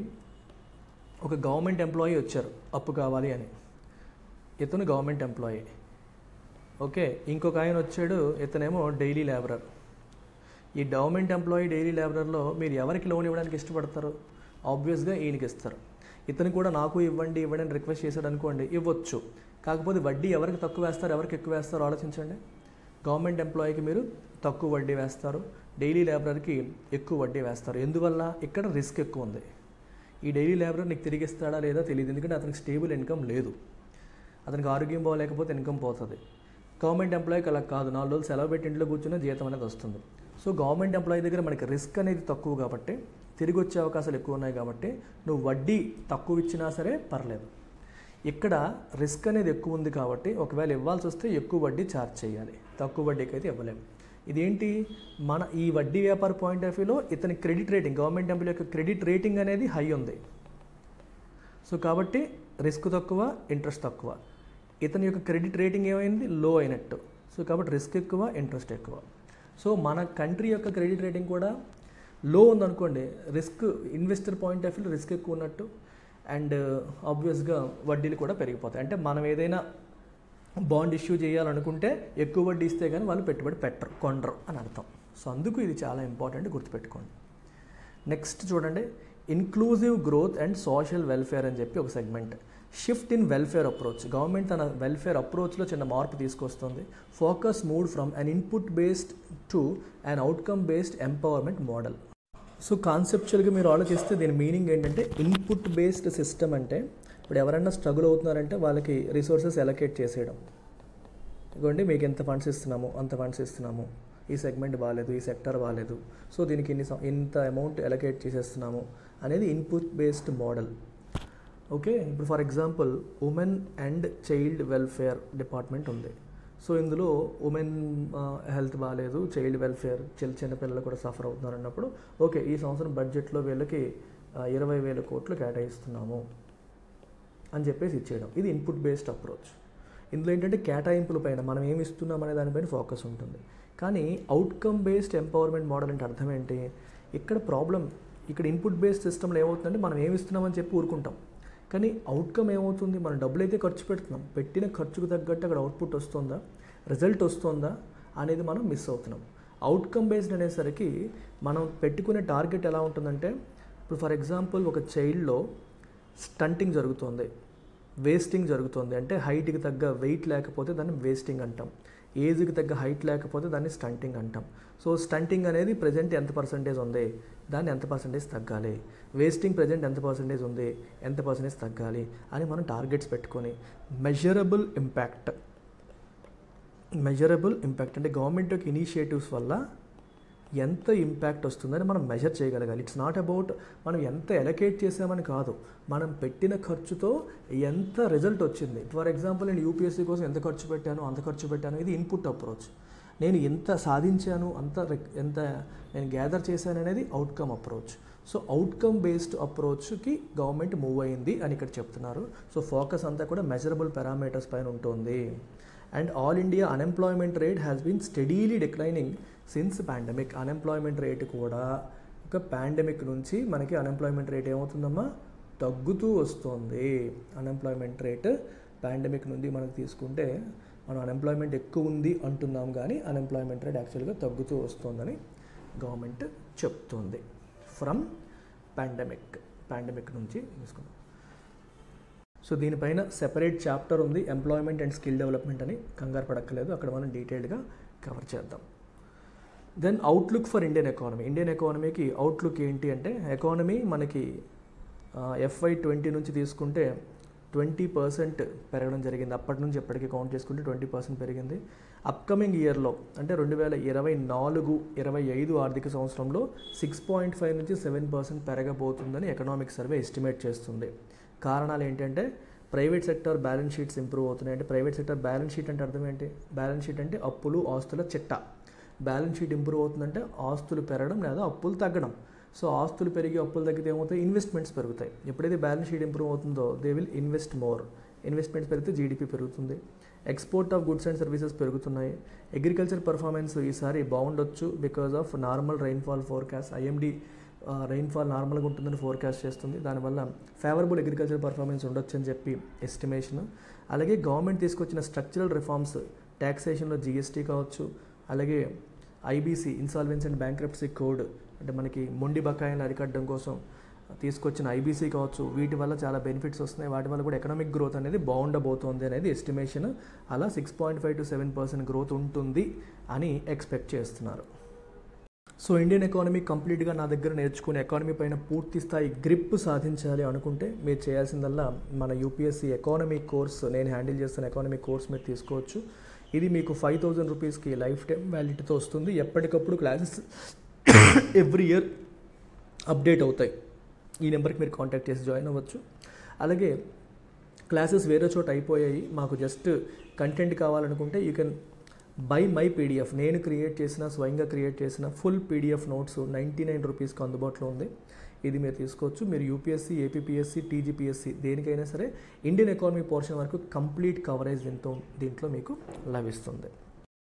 ఒక గవర్నమెంట్ ఎంప్లాయీ వచ్చారు అప్పు కావాలి అని ఇతను గవర్నమెంట్ ఎంప్లాయీ ఓకే ఇంకొక ఆయన వచ్చాడు ఇతనేమో డైలీ లేబరర్ ఈ గవర్నమెంట్ ఎంప్లాయీ డైలీ లేబరర్లో మీరు ఎవరికి లోన్ ఇవ్వడానికి ఇష్టపడతారు ఆబ్వియస్గా ఈయనకి ఇస్తారు ఇతను కూడా నాకు ఇవ్వండి ఇవ్వండి అని రిక్వెస్ట్ చేశాడు అనుకోండి ఇవ్వచ్చు కాకపోతే వడ్డీ ఎవరికి తక్కువ వేస్తారు ఎవరికి ఎక్కువ వేస్తారో ఆలోచించండి గవర్నమెంట్ ఎంప్లాయీకి మీరు తక్కువ వడ్డీ వేస్తారు డైలీ లేబరర్కి ఎక్కువ వడ్డీ వేస్తారు ఎందువల్ల ఇక్కడ రిస్క్ ఎక్కువ ఉంది ఈ డైలీ లేబరర్ నీకు తిరిగి ఇస్తాడా లేదా తెలియదు ఎందుకంటే అతనికి స్టేబుల్ ఇన్కమ్ లేదు అతనికి ఆరోగ్యం బాగలేకపోతే ఇన్కమ్ పోతుంది గవర్నమెంట్ ఎంప్లాయీకి అలా కాదు నాలుగు రోజులు సెలవు పెట్టి ఇంట్లో కూర్చున్న జీతం అనేది వస్తుంది సో గవర్నమెంట్ ఎంప్లాయీ దగ్గర మనకి రిస్క్ అనేది తక్కువ కాబట్టి తిరిగి వచ్చే అవకాశాలు ఎక్కువ ఉన్నాయి కాబట్టి నువ్వు వడ్డీ తక్కువ ఇచ్చినా సరే పర్లేదు ఇక్కడ రిస్క్ అనేది ఎక్కువ ఉంది కాబట్టి ఒకవేళ ఇవ్వాల్సి వస్తే ఎక్కువ వడ్డీ ఛార్జ్ చేయాలి తక్కువ వడ్డీకి అయితే ఇవ్వలేము ఇదేంటి మన ఈ వడ్డీ వ్యాపార పాయింట్ ఆఫ్ వ్యూలో ఇతని క్రెడిట్ రేటింగ్ గవర్నమెంట్ ఎంప్లాయీ యొక్క క్రెడిట్ రేటింగ్ అనేది హై ఉంది సో కాబట్టి రిస్క్ తక్కువ ఇంట్రెస్ట్ తక్కువ ఇతని యొక్క క్రెడిట్ రేటింగ్ ఏమైంది లో అయినట్టు సో కాబట్టి రిస్క్ ఎక్కువ ఇంట్రెస్ట్ ఎక్కువ సో మన కంట్రీ యొక్క క్రెడిట్ రేటింగ్ కూడా లో ఉందనుకోండి risk investor point of view risk ఎక్కువ ఉన్నట్టు అండ్ ఆబ్వియస్గా వడ్డీలు కూడా పెరిగిపోతాయి అంటే మనం ఏదైనా బాండ్ ఇష్యూ చేయాలనుకుంటే ఎక్కువ వడ్డీ ఇస్తే కానీ వాళ్ళు పెట్టుబడి పెట్టరు కొండరు అని అర్థం సో అందుకు ఇది చాలా ఇంపార్టెంట్ గుర్తుపెట్టుకోండి నెక్స్ట్ చూడండి inclusive growth and social welfare అని చెప్పి ఒక segment shift in welfare approach government తన వెల్ఫేర్ అప్రోచ్లో చిన్న మార్పు తీసుకొస్తుంది focus moved from an input based to an outcome based empowerment model so కాన్సెప్చువల్గా మీరు ఆలోచిస్తే దీని మీనింగ్ ఏంటంటే ఇన్పుట్ బేస్డ్ సిస్టమ్ అంటే ఇప్పుడు ఎవరైనా స్ట్రగుల్ అవుతున్నారంటే వాళ్ళకి రిసోర్సెస్ ఎలకేట్ చేసేయడం ఇదిగోండి మీకు ఎంత ఫండ్స్ ఇస్తున్నాము అంత ఫండ్స్ ఇస్తున్నాము ఈ సెగ్మెంట్ బాగాలేదు ఈ సెక్టర్ బాగాలేదు సో దీనికి ఇన్ని సం- ఇంత అమౌంట్ ఎలకేట్ చేసేస్తున్నాము అనేది ఇన్పుట్ బేస్డ్ మోడల్ ఓకే ఇప్పుడు for example women and child welfare department ఉంది సో ఇందులో ఉమెన్ హెల్త్ బాగాలేదు చైల్డ్ వెల్ఫేర్ చిన్న చిన్న పిల్లలు కూడా సఫర్ అవుతున్నారు అన్నప్పుడు ఓకే ఈ సంవత్సరం బడ్జెట్లో వీళ్ళకి ఆ, ఇరవై వేల కోట్లు కేటాయిస్తున్నాము అని చెప్పేసి ఇచ్చేయడం ఇది ఇన్పుట్ బేస్డ్ అప్రోచ్ ఇందులో ఏంటంటే కేటాయింపుల పైన మనం ఏమి ఇస్తున్నాం అనే దానిపైన ఫోకస్ ఉంటుంది కానీ అవుట్కమ్ బేస్డ్ ఎంపవర్మెంట్ మోడల్ అంటే అర్థం ఏంటి ఇక్కడ ప్రాబ్లం ఇక్కడ ఇన్పుట్ బేస్డ్ సిస్టంలో ఏమవుతుందంటే మనం ఏమి ఇస్తున్నామని చెప్పి ఊరుకుంటాం కానీ అవుట్కమ్ ఏమవుతుంది మనం డబ్బులు అయితే ఖర్చు పెడుతున్నాం పెట్టిన ఖర్చుకు తగ్గట్టు అక్కడ అవుట్పుట్ వస్తుందా రిజల్ట్ వస్తుందా అనేది మనం మిస్ అవుతున్నాం అవుట్కమ్ బేస్డ్ అనేసరికి మనం పెట్టుకునే టార్గెట్ ఎలా ఉంటుందంటే ఇప్పుడు ఫర్ ఎగ్జాంపుల్ ఒక చైల్డ్లో స్టంటింగ్ జరుగుతుంది వేస్టింగ్ జరుగుతుంది అంటే హైట్కి తగ్గ వెయిట్ లేకపోతే దాన్ని వేస్టింగ్ అంటాం ఏజ్కి తగ్గ హైట్ లేకపోతే దాన్ని స్టంటింగ్ అంటాం సో స్టంటింగ్ అనేది ప్రజెంట్ ఎంత పర్సంటేజ్ ఉంది దాన్ని ఎంత పర్సంటేజ్ తగ్గాలి వేస్టింగ్ ప్రజెంట్ ఎంత పర్సంటేజ్ ఉంది ఎంత పర్సంటేజ్ తగ్గాలి అని మనం టార్గెట్స్ పెట్టుకొని మెజరబుల్ ఇంపాక్ట్ మెజరబుల్ ఇంపాక్ట్ అంటే గవర్నమెంట్ యొక్క ఇనిషియేటివ్స్ వల్ల ఎంత ఇంపాక్ట్ వస్తుందని మనం మెజర్ చేయగలగాలి ఇట్స్ నాట్ అబౌట్ మనం ఎంత ఎలకేట్ చేసామని కాదు మనం పెట్టిన ఖర్చుతో ఎంత రిజల్ట్ వచ్చింది ఫర్ ఎగ్జాంపుల్ నేను యూపీఎస్సీ కోసం ఎంత ఖర్చు పెట్టాను అంత ఖర్చు పెట్టాను ఇది ఇన్పుట్ అప్రోచ్ నేను ఎంత సాధించాను అంత రెక్- ఎంత నేను గ్యాదర్ చేశాను అనేది outcome approach so outcome based అప్రోచ్కి గవర్నమెంట్ మూవ్ అయింది అని ఇక్కడ చెప్తున్నారు సో ఫోకస్ అంతా కూడా మెజరబుల్ పారామీటర్స్ పైన ఉంటుంది and all India unemployment rate has been steadily declining since pandemic unemployment rate కూడా ఒక పాండమిక్ నుంచి మనకి అన్ఎంప్లాయ్మెంట్ రేట్ ఏమవుతుందమ్మా తగ్గుతూ వస్తుంది అన్ఎంప్లాయ్మెంట్ రేట్ పాండమిక్ నుండి మనకు తీసుకుంటే మనం అన్ఎంప్లాయ్మెంట్ ఎక్కువ ఉంది అంటున్నాం కానీ అన్ఎంప్లాయ్మెంట్ రేట్ యాక్చువల్గా తగ్గుతూ వస్తుందని గవర్నమెంట్ చెప్తుంది ఫ్రమ్ పాండమిక్ పాండమిక్ నుంచి తీసుకుందాం సో దీనిపైన సెపరేట్ చాప్టర్ ఉంది ఎంప్లాయ్మెంట్ అండ్ స్కిల్ డెవలప్మెంట్ అని కంగారు పడక్కలేదు అక్కడ మనం డీటెయిల్డ్గా కవర్ చేద్దాం then outlook for Indian economy Indian ఎకానమీకి అవుట్లుక్ ఏంటి అంటే ఎకానమీ మనకి ఎఫ్ఐ ట్వంటీ నుంచి తీసుకుంటే ట్వంటీ పర్సెంట్ పెరగడం జరిగింది అప్పటి నుంచి ఎప్పటికీ కౌంట్ చేసుకుంటే ట్వంటీ పర్సెంట్ పెరిగింది అప్కమింగ్ ఇయర్లో అంటే రెండు వేల ఇరవై నాలుగు ఇరవై ఐదు ఆర్థిక సంవత్సరంలో సిక్స్ పాయింట్ ఫైవ్ నుంచి సెవెన్ పర్సెంట్ పెరగబోతుందని ఎకనామిక్ సర్వే ఎస్టిమేట్ చేస్తుంది కారణాలు ఏంటంటే private sector balance sheets improve అవుతున్నాయి అంటే ప్రైవేట్ సెక్టర్ బ్యాలెన్స్ షీట్ అంటే అర్థం ఏంటి బ్యాలెన్స్ షీట్ అంటే అప్పులు ఆస్తుల చిట్టా బ్యాలెన్స్ షీట్ ఇంప్రూవ్ అవుతుందంటే ఆస్తులు పెరగడం లేదా అప్పులు తగ్గడం సో ఆస్తులు పెరిగి అప్పులు తగ్గితే ఏమవుతాయి ఇన్వెస్ట్మెంట్స్ పెరుగుతాయి ఎప్పుడైతే బ్యాలెన్స్ షీట్ ఇంప్రూవ్ అవుతుందో they will invest more investments పెరిగితే జీడిపి పెరుగుతుంది export of goods and services పెరుగుతున్నాయి అగ్రికల్చర్ పర్ఫార్మెన్స్ ఈసారి బాగుండొచ్చు because of normal rainfall forecast IMD rainfall నార్మల్గా ఉంటుందని ఫోర్కాస్ట్ చేస్తుంది దానివల్ల ఫేవరబుల్ అగ్రికల్చర్ పర్ఫార్మెన్స్ ఉండొచ్చు అని చెప్పి ఎస్టిమేషన్ అలాగే గవర్నమెంట్ తీసుకొచ్చిన స్ట్రక్చరల్ రిఫార్మ్స్ ట్యాక్సేషన్లో జిఎస్టీ కావచ్చు అలాగే IBC insolvency and bankruptcy code అంటే మనకి మొండి బకాయిలను అరికట్టడం కోసం తీసుకొచ్చిన ఐబీసీ కావచ్చు వీటి వల్ల చాలా బెనిఫిట్స్ వస్తున్నాయి వాటి వల్ల కూడా ఎకనామిక్ గ్రోత్ అనేది బాగుండబోతోంది అనేది ఎస్టిమేషన్ అలా six point five to seven percent growth ఉంటుంది అని ఎక్స్పెక్ట్ చేస్తున్నారు సో ఇండియన్ ఎకానమీ కంప్లీట్గా నా దగ్గర నేర్చుకుని ఎకానమీ పైన పూర్తి స్థాయి గ్రిప్ సాధించాలి అనుకుంటే మీరు చేయాల్సిందల్లా మన యూపీఎస్సీ ఎకానమీ కోర్స్ నేను హ్యాండిల్ చేస్తున్న ఎకానమీ కోర్స్ మీరు తీసుకోవచ్చు ఇది మీకు ఫైవ్ థౌజండ్ రూపీస్కి లైఫ్ టైం వ్యాలిటీతో వస్తుంది ఎప్పటికప్పుడు క్లాసెస్ ఎవ్రీ ఇయర్ అప్డేట్ అవుతాయి ఈ నెంబర్కి మీరు కాంటాక్ట్ చేసి జాయిన్ అవ్వచ్చు అలాగే క్లాసెస్ వేరే చోట అయిపోయాయి మాకు జస్ట్ కంటెంట్ కావాలనుకుంటే you can buy my PDF నేను క్రియేట్ చేసిన స్వయంగా క్రియేట్ చేసిన full PDF notes ninety nine రూపీస్కి అందుబాటులో ఉంది ఇది మీరు తీసుకోవచ్చు మీరు యూపీఎస్సీ ఏపీపీఎస్సీ టీజీపీఎస్సీ దేనికైనా సరే ఇండియన్ ఎకానమీ పోర్షన్ వరకు కంప్లీట్ కవరేజ్ దీంతో దీంట్లో మీకు లభిస్తుంది